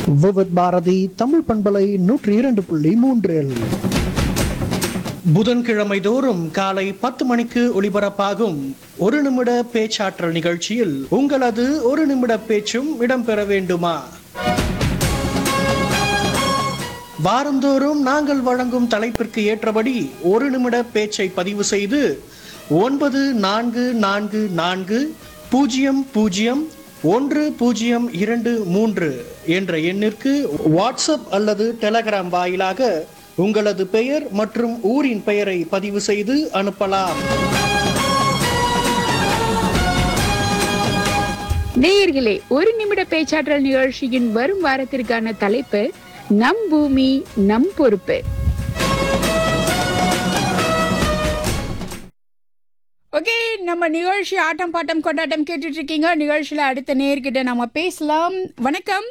விவித் பாரதி தமிழ் பண்பலை நூற்றி இரண்டு புள்ளி மூன்றில் புதன்கிழமை தோறும் காலை பத்து மணிக்கு ஒளிபரப்பாகும் ஒரு நிமிட பேச்சாற்றல் நிகழ்ச்சியில் உங்களது ஒரு நிமிட பேச்சும் இடம்பெற வேண்டுமா வாரந்தோறும் நாங்கள் வழங்கும் தலைப்பிற்கு ஏற்றபடி ஒரு நிமிட பேச்சை பதிவு செய்து ஒன்பது நான்கு நான்கு நான்கு பூஜ்ஜியம் பூஜ்ஜியம் ஒன்று பூஜ்ஜியம் இரண்டு மூன்று என்ற எண்ணிற்கு வாட்ஸ்அப் அல்லது டெலகிராம் வாயிலாக உங்களது பெயர் மற்றும் ஊரின் பெயரை பதிவு செய்து அனுப்பலாம் நேயர்களே ஒரு நிமிட பேச்சாற்றல் நிகழ்ச்சியின் வரும் வாரத்திற்கான தலைப்பு நம் பூமி நம் பொறுப்பு ஓகே நம்ம நிகழ்ச்சி ஆட்டம் பாட்டம் கொண்டாட்டம் கேட்டுட்டு இருக்கீங்க நிகழ்ச்சியில அடுத்த நேர்கிட்ட நம்ம பேசலாம் வணக்கம்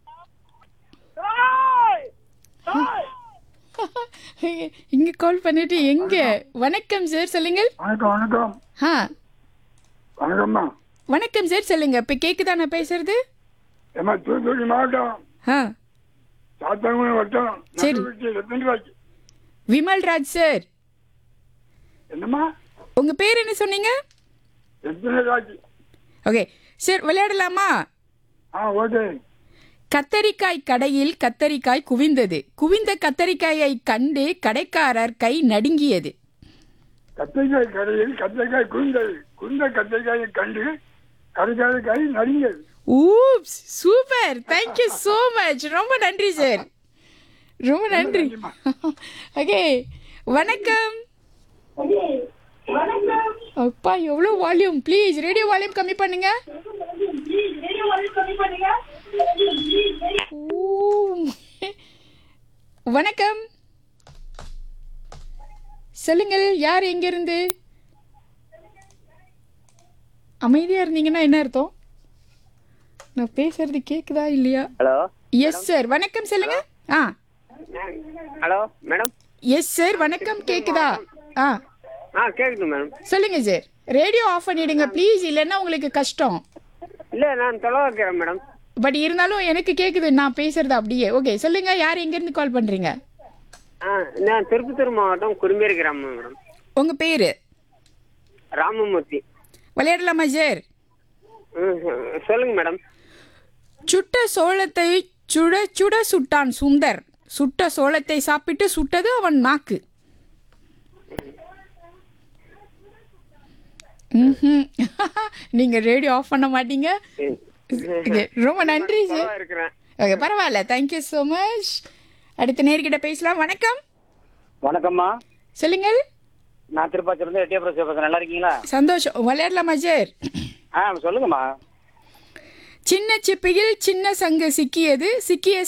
இங்க கால் பண்ணிட்டு எங்க வணக்கம் சார் சொல்லுங்கள் வணக்கம் வணக்கம் ஆ வணக்கம்மா வணக்கம் சார் சொல்லுங்க இப்ப கேக்குதா நான் பேசுறது ஏமா தூத்துக்குடி மாவட்டம் ஆ சாத்தாங்குளம் வட்டம் சரி. நடுவீட்டு எத்தனை ரூபாய்க்கு விமல்ராஜ் சார் என்னம்மா உங்க பேர் என்ன சொன்னீங்க எத்தனை ரூபாய்க்கு ஓகே சார் விளையாடலாமா ஆ ஓகே கத்தரிக்காய் கடையில் கத்தரிக்காய் குவிந்தது குவிந்த கத்தரிக்காயை கண்டு கடைக்காரர் கை நடுங்கியது கத்திரிக்காய் கடையில் கத்திரிக்காய் குந்தது குந்த கத்திரிக்காயை கண்டு கடைக்கார கை நடிங்கது oops super thank you so much ரொம்ப நன்றி சார் ரொம்ப நன்றி ஓகே வணக்கம் அப்பா எவ்வளோ வால்யூம் ப்ளீஸ் ரேடியோ வால்யூம் கம்மி பண்ணுங்க ஊம். வணக்கம் சொல்லுங்கள் யார் எங்கிருந்து அமைதியா இருந்தீங்கன்னா என்ன அர்த்தம் நான் பேசுறது கேக்குதா இல்லையா ஹலோ எஸ் சார் வணக்கம் சொல்லுங்க ஆ ஹலோ மேடம் எஸ் சார் வணக்கம் கேக்குதா ஆ ஆ கேட்குது மேடம் சொல்லுங்க சார் ரேடியோ ஆஃப் பண்ணிடுங்க ப்ளீஸ் இல்லைன்னா உங்களுக்கு கஷ்டம் இல்லை நான் தொலை வைக்கிறேன் மேடம் பட் இருந்தாலும் எனக்கு கேக்குது நான் பேசுறது அப்படியே ஓகே சொல்லுங்க யார் எங்கேருந்து கால் பண்றீங்க ஆ நான் திருப்பத்தூர் மாவட்டம் குருமேரி கிராமம் மேடம் உங்க பேரு ராமமூர்த்தி விளையாடலாமா சார் ம், சொல்லுங்க மேடம் சுட்ட சோளத்தை சுட சுட சுட்டான் சுந்தர் சுட்ட சோளத்தை சாப்பிட்டு சுட்டது அவன் நாக்கு ம்ஹும். நீங்க ரேடியோ ஆஃப் பண்ண மாட்டீங்க Okay, ரொம்ப நன்றி சார் தொலை இருக்கிறேன் ஓகே பரவாயில்ல தேங்க்யூ ஸோ மச் அடுத்த நேர்கிட்ட பேசலாம் வணக்கம் வணக்கம்மா சொல்லுங்கள் நான் திருப்பாச்சிலிருந்து எட்டியபுரம் பேசுறேன் நல்லா இருக்கீங்களா சந்தோஷம் விளையாடலாமா சார் ஆ சொல்லுங்கம்மா சின்ன சிப்பியில் சின்ன சங்கு சிக்கியது சிக்கிய